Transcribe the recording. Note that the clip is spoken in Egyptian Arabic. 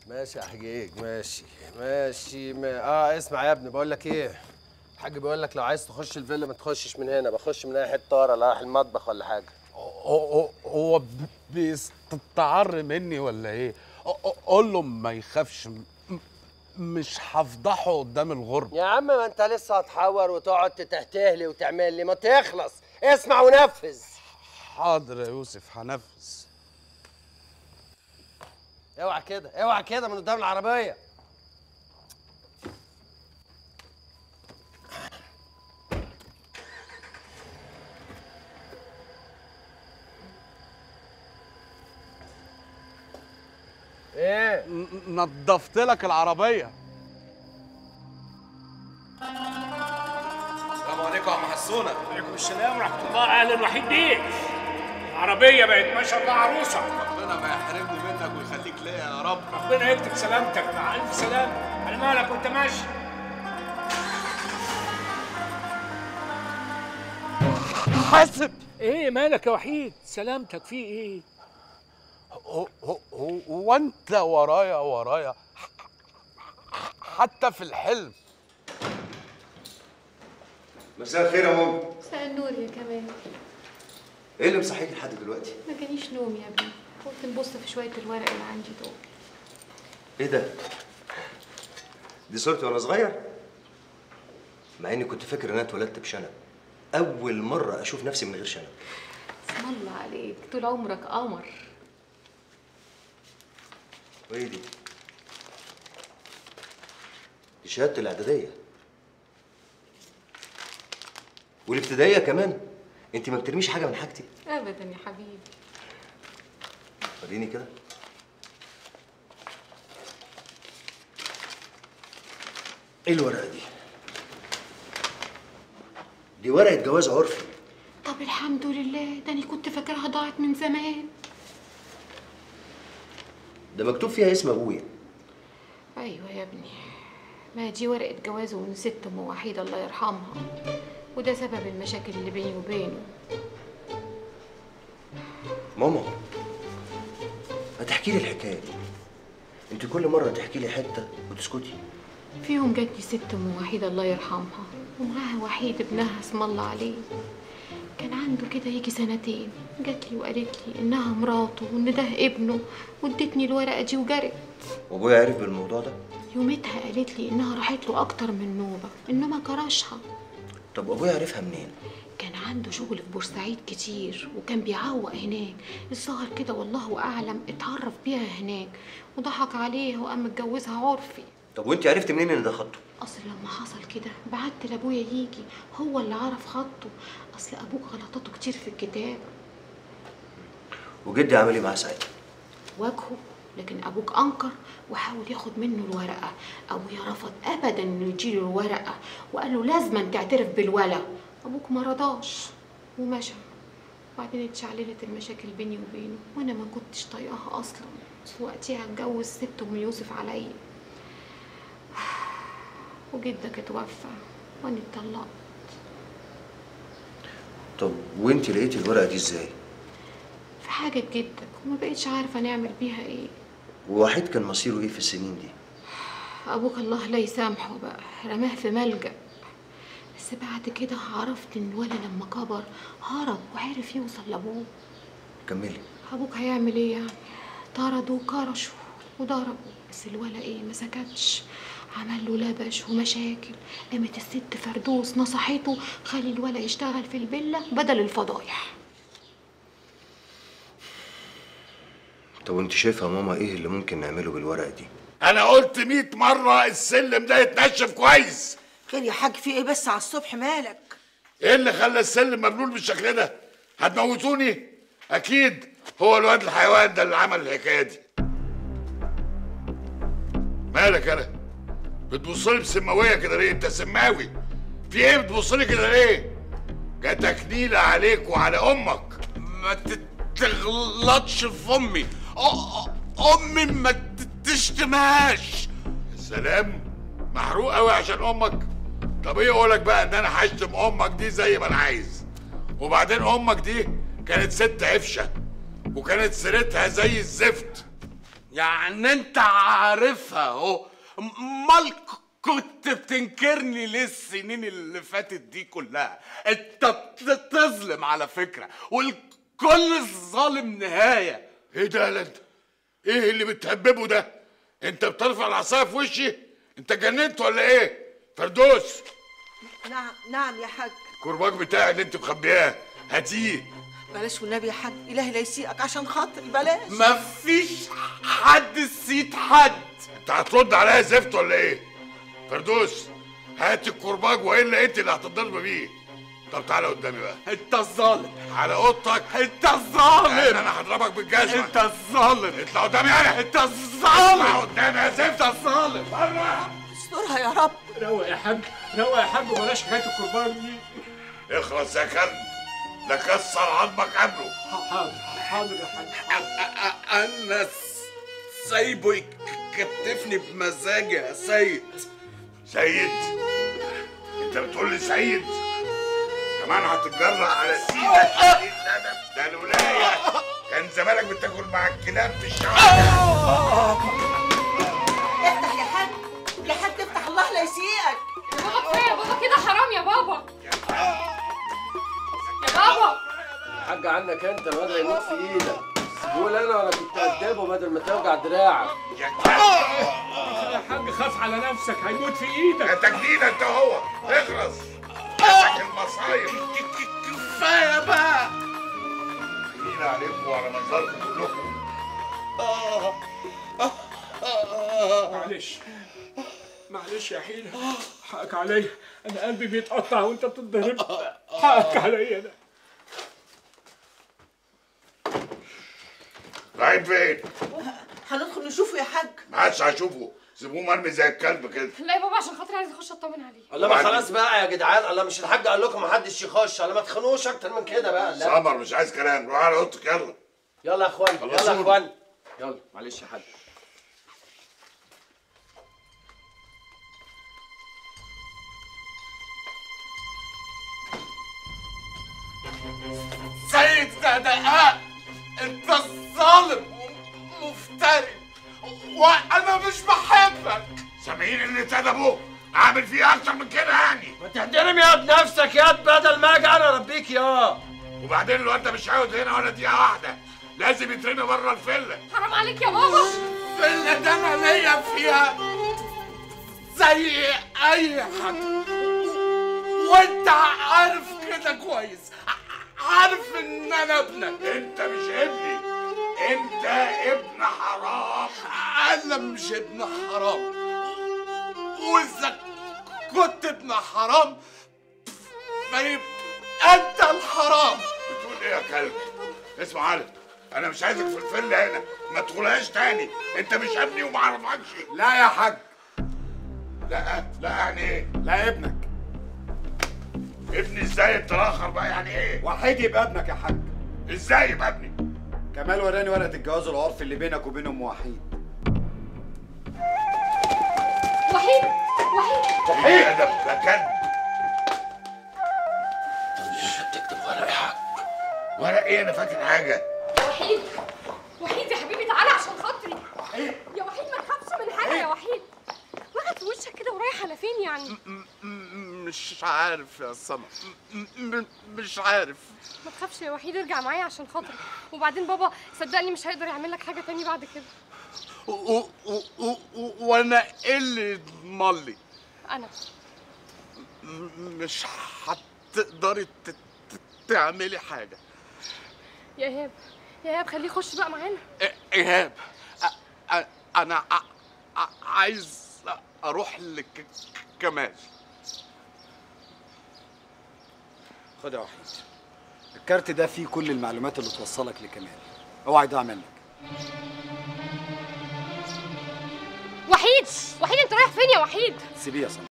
ماشي يا حجيج ماشي ماشي ما... اه اسمع يا ابني بقول لك ايه الحاج بيقول لك لو عايز تخش الفيلا ما تخشش من هنا بخش من اي حته ورا لا رايح المطبخ ولا حاجه هو هو بيستعر مني ولا ايه؟ قول له ما يخافش م- مش هفضحه قدام الغرب يا عم ما انت لسه هتحور وتقعد تتهتهلي وتعمل لي ما تخلص اسمع ونفذ حاضر يا يوسف هنفذ اوعى كده اوعى كده من قدام العربيه ايه نظفت لك العربيه السلام عليكم يا عم حسونه وعليكم السلام ورحمه الله اهلا وحيد بيه العربيه بقت ما شاء الله عروسه ربنا ما يحرمني منك ويخليك ليا يا رب ربنا يكتب سلامتك مع الف سلامه على مالك وانت ماشي حاسب ايه مالك يا وحيد سلامتك في ايه هو هو هو انت ورايا ورايا حتى في الحلم مساء الخير يا ماما مساء النور يا كمان ايه اللي مصحيك لحد دلوقتي ما جانيش نوم يا ابني قلت نبص في شويه الورق اللي عندي دول ايه ده دي صورتي وانا صغير مع اني كنت فاكر ان انا اتولدت بشنب اول مره اشوف نفسي من غير شنب اسم الله عليك طول عمرك قمر وايه دي دي شهاده الاعداديه والابتدائيه كمان انت ما بترميش حاجه من حاجتي ابدا يا حبيبي وريني كده ايه الورقه دي دي ورقه جواز عرفي طب الحمد لله ده انا كنت فاكرها ضاعت من زمان ده مكتوب فيها اسم ابويا ايوه يا ابني ما دي ورقه جوازه من ست ام وحيده الله يرحمها وده سبب المشاكل اللي بيني وبينه ماما ما تحكي لي الحكايه دي انت كل مره تحكي لي حته وتسكتي في يوم جاتني ست ام وحيده الله يرحمها ومعاها وحيد ابنها اسم الله عليه كان عنده كده يجي سنتين جات لي وقالت لي انها مراته وان ده ابنه وادتني الورقه دي وجرت وابويا عرف بالموضوع ده يومتها قالت لي انها راحت له اكتر من نوبه انما كرشها طب ابويا عرفها منين كان عنده شغل في بورسعيد كتير وكان بيعوق هناك الظاهر كده والله اعلم اتعرف بيها هناك وضحك عليها وقام متجوزها عرفي طب وانت عرفت منين ان ده خطه اصل لما حصل كده بعت لابويا يجي هو اللي عرف خطه اصل ابوك غلطاته كتير في الكتاب وجدي عمل ايه معاه ساعتها واجهه لكن ابوك انكر وحاول ياخد منه الورقه ابويا رفض ابدا انه يديله الورقه وقال له لازما تعترف بالولا ابوك ما رضاش ومشى وبعدين اتشعللت المشاكل بيني وبينه وانا ما كنتش طايقاها اصلا بس وقتها اتجوز ست ام يوسف عليا وجدك اتوفى وانا اتطلقت طب وانت لقيتي الورقه دي ازاي في حاجه جدك وما بقتش عارفه نعمل بيها ايه ووحيد كان مصيره ايه في السنين دي ابوك الله لا يسامحه بقى رماه في ملجأ بس بعد كده عرفت ان الولد لما كبر هرب وعرف يوصل لابوه كملي ابوك هيعمل ايه يعني طردوا وكرشوا وضربوا بس الولا ايه ما سكتش عمل له لبش ومشاكل قامت الست فردوس نصحته خلي الولا يشتغل في الفيلا بدل الفضايح طب وانت شايفه يا ماما ايه اللي ممكن نعمله بالورقه دي انا قلت 100 مره السلم ده يتنشف كويس خير يا حاج في ايه بس على الصبح مالك ايه اللي خلى السلم مبلول بالشكل ده هتموتوني اكيد هو الواد الحيوان ده اللي عمل الحكايه دي مالك انا بتبصلي بسماويه كده ليه انت سماوي في ايه بتبصلي كده ليه جاتك نيله عليك وعلى امك ما تغلطش في امي أ- أ- امي ما تشتمهاش سلام محروق قوي عشان امك طب ايه اقولك بقى ان انا هشتم امك دي زي ما انا عايز وبعدين امك دي كانت ست عفشه وكانت سيرتها زي الزفت يعني انت عارفها اهو امال ك- كنت بتنكرني ليه السنين اللي فاتت دي كلها انت بتظلم على فكرة والكل ظالم نهاية ايه ده يا انت ايه اللي بتهببه ده انت بترفع العصايه في وشي انت جننت ولا ايه فردوس نعم نعم يا حاج الكرباج بتاعي اللي انت مخبياه هاتيه بلاش والنبي يا حاج الهي لا يسيئك عشان خاطري بلاش مفيش حد سيد حد انت هترد عليا زفت ولا ايه فردوس هات الكرباج والا انت اللي هتضرب بيه طب تعالى قدامي بقى انت الظالم على اوضتك انت الظالم انا هضربك بالجزمه انت الظالم اطلع قدامي انا انت الظالم اطلع قدامي يا زفت انت الظالم استرها يا رب روق يا حاج روق يا حاج وبلاش حكايه القربان دي اخلص يا كلب لا كسر عظمك قبله حاضر حاضر يا حاج أ- انا س- سايبه يكتفني بمزاجي يا سيد سيد انت بتقول لي سيد كمان هتتجرأ على سيدك سيد ده ده- ده الولايه كان زمانك بتاكل مع الكلاب في الشوارع افتح يا حاج يا حاج افتح الله لا يسيئك بابا كفايه يا بابا كده حرام يا بابا يا بابا حاج عنك انت الواد هيموت في ايدك قول انا ولا كنت ادبه بدل ما توجع دراعك يا كلب يا حاج خاف على نفسك هيموت في يا ايدك تجنين انت هو اخلص مسك المصايب كفايه بقى تجنين عليكم وعلى منظركم كلكم معلش معلش يا حيلة حقك عليا انا قلبي بيتقطع وانت بتتضرب حقك عليا انا رايح فين؟ هندخل نشوفه يا حاج ما عادش هشوفه سيبوه مرمي زي الكلب كده لا يا بابا عشان خاطري عايز اخش اطمن عليه الله ما خلاص بقى يا جدعان الله مش الحاج قال لكم محدش يخش الله ما تخنوش اكتر من كده بقى لا سمر مش عايز كلام روح على اوضتك يلا يلا يا اخوان يلا يا خلصونا. اخوان يلا معلش يا حاج سيد زدقاء انت الظالم ومفتري وانا مش بحبك سامعين اللي ابوه اعمل فيه اكتر من كده يعني ما تحترم يا بنفسك يا بدل ما اجي انا اربيك يا وبعدين الواد ده مش هيقعد هنا ولا دقيقه واحده لازم يترمي بره الفيلا حرام عليك يا بابا الفيلا ده انا ليا فيها زي اي حد وانت عارف كده كويس عارف ان انا ابنك انت مش ابني انت ابن حرام انا مش ابن حرام واذا كنت ابن حرام فيبقى انت الحرام بتقول ايه يا كلب اسمع علي انا مش عايزك في الفيلا هنا ما تدخلهاش تاني انت مش ابني وما اعرفكش لا يا حاج لا لا يعني ايه لا ابنك ابني ازاي اتراخر بقى يعني ايه وحيد يبقى ابنك يا حاج ازاي يبقى ابني كمال وراني ورقه الجواز العرفي اللي بينك وبين ام وحيد وحيد وحيد ايه ده ده كلب تكتب ورق يا حاج ورق ايه انا فاكر حاجه وحيد وحيد يا حبيبي تعالى عشان خاطري وحيد يا وحيد ما تخافش من حاجه يا وحيد واخد في وشك كده ورايح على فين يعني مش عارف يا سما م- م- مش عارف ما تخافش يا وحيد ارجع معايا عشان خاطري وبعدين بابا صدقني مش هيقدر يعمل لك حاجه تاني بعد كده و- و- و- و- وانا ايه اللي يضمن لي انا م- مش هتقدري ت- ت- تعملي حاجه يا ايهاب يا ايهاب خليه يخش بقى معانا إ- ايهاب أ- أ- انا ع- ع- عايز اروح لكمال خد يا وحيد الكارت ده فيه كل المعلومات اللي توصلك لكمال اوعى يضيع منك وحيد وحيد انت رايح فين يا وحيد سيبيه يا سما